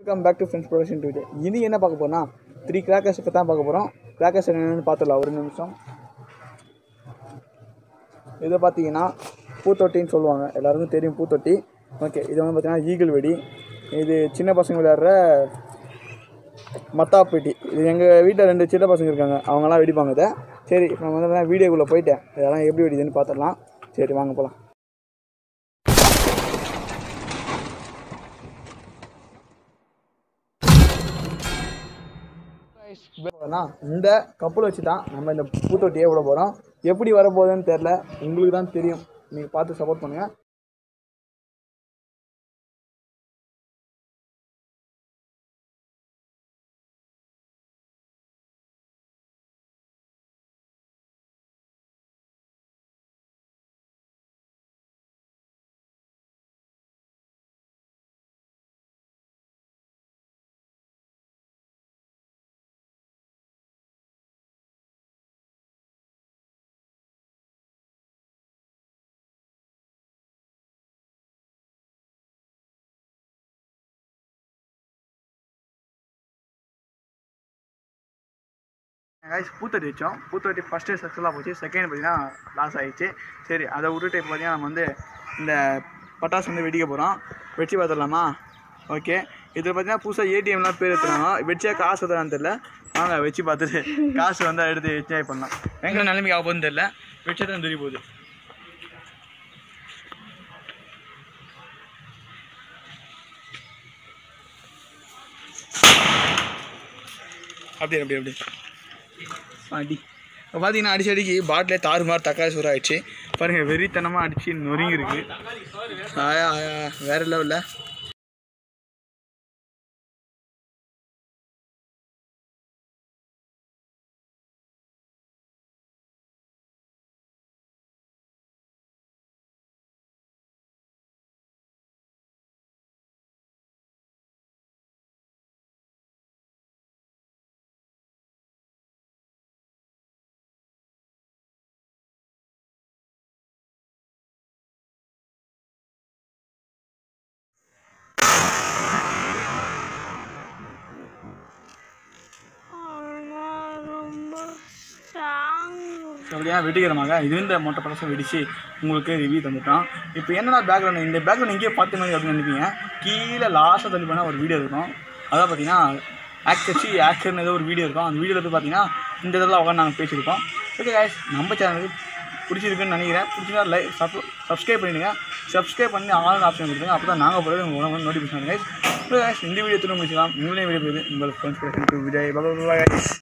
welcome back to friends production video இனி என்ன பார்க்க போறோம்னா த்ரீ கிராக்கர்ஸ் இப்போ தான் பார்க்க போகிறோம் கிராக்கர்ஸ் என்னென்னு பார்த்துடலாம் ஒரு நிமிஷம் இதை பார்த்தீங்கன்னா பூத்தொட்டின்னு சொல்லுவாங்க எல்லாருக்கும் தெரியும் பூத்தொட்டி ஓகே இது வந்து பார்த்தீங்கன்னா ஈகிள் வெடி இது சின்ன பசங்க விளையாடுற மத்தாப்பேட்டி இது எங்கள் வீட்டில் ரெண்டு சின்ன பசங்க இருக்காங்க அவங்களாம் வெடிப்பாங்க இதை சரி இப்போ நம்ம வந்து வீடியோக்குள்ளே போயிட்டேன் இதெல்லாம் எப்படி வெடிதுன்னு பார்த்துடலாம் சரி வாங்க போகலாம் இந்த கப்பல் வச்சு தான் நம்ம இந்த பூத்தொட்டியே விட போகிறோம் எப்படி வரப்போகுதுன்னு தெரில உங்களுக்கு தான் தெரியும் நீங்கள் பார்த்து சப்போர்ட் பண்ணுங்கள் கைஸ் பூத்தொட்டி வச்சோம் பூத்தொட்டி ஃபஸ்ட்டு சக்ஸஸ்ஃபுல்லாக போச்சு செகண்ட் பார்த்தீங்கன்னா லாஸ் ஆகிடுச்சு சரி அதை விட்டுட்டு இப்போ பார்த்தீங்கன்னா நம்ம வந்து இந்த பட்டாசு வந்து வெடிக்க போகிறோம் வெடிச்சு பார்த்துடலாமா ஓகே இதில் பார்த்தீங்கன்னா புதுசாக ஏடிஎம்லாம் பேர் எடுத்துறாங்க வெடிச்சா காசு தரான்னு தெரில வாங்க வச்சு பார்த்துட்டு காசு வந்து எடுத்து என்ஜாய் பண்ணலாம் எங்கே நிலைமைக்கு ஆக போகுதுன்னு தெரில வெடிச்சா தான் தெரிய போகுது அப்படி அப்படி அப்படி அடி இப்போ பார்த்தீங்கன்னா அடிச்சு அடிக்கி பாட்டிலே தாறு மாதிரி தக்காளி சோறு ஆயிடுச்சு பாருங்கள் வெறித்தனமாக அடிச்சு நொறுங்கி இருக்கு ஆயா ஆயா வேற லெவலில் ரொம்ப ஸ்ட்ராங் அப்படியா வெடிக்கிறமாக இது இந்த மொட்டை பழசம் வெடிச்சு உங்களுக்கு ரிவ்யூ தந்துட்டோம் இப்போ என்னடா பேக்ரவுண்ட் இந்த பேக்ரவுண்ட் எங்கேயோ பார்த்து மாதிரி அப்படின்னு நினைப்பீங்க கீழே லாஸ்ட்டாக தள்ளி பண்ணால் ஒரு வீடியோ இருக்கும் அதான் பார்த்தீங்கன்னா ஆக்டர்ச்சி ஆக்டர்னு ஏதோ ஒரு வீடியோ இருக்கும் அந்த வீடியோவில் போய் பார்த்தீங்கன்னா இந்த இதெல்லாம் உட்காந்து நாங்கள் பேசியிருக்கோம் ஓகே guys நம்ம சேனலுக்கு பிடிச்சிருக்குன்னு நினைக்கிறேன் பிடிச்சிருந்தா லைக் சப் சப்ஸ்கிரைப் பண்ணிடுங்க சப்ஸ்கிரைப் பண்ணி ஆல் ஆப்ஷன் கொடுத்துருங்க அப்போ தான் நாங்கள் போகிறது உங்களுக்கு உடனே நோட்டிஃபிகேஷன் guys ஓகே guys இந்த வீடியோ திரும்ப முடிச்சுக்கலாம் உங்களே வீடியோ போகுது உங்களுக்கு ஃப்ரெண்ட்ஸ் விஜய் பாபா guys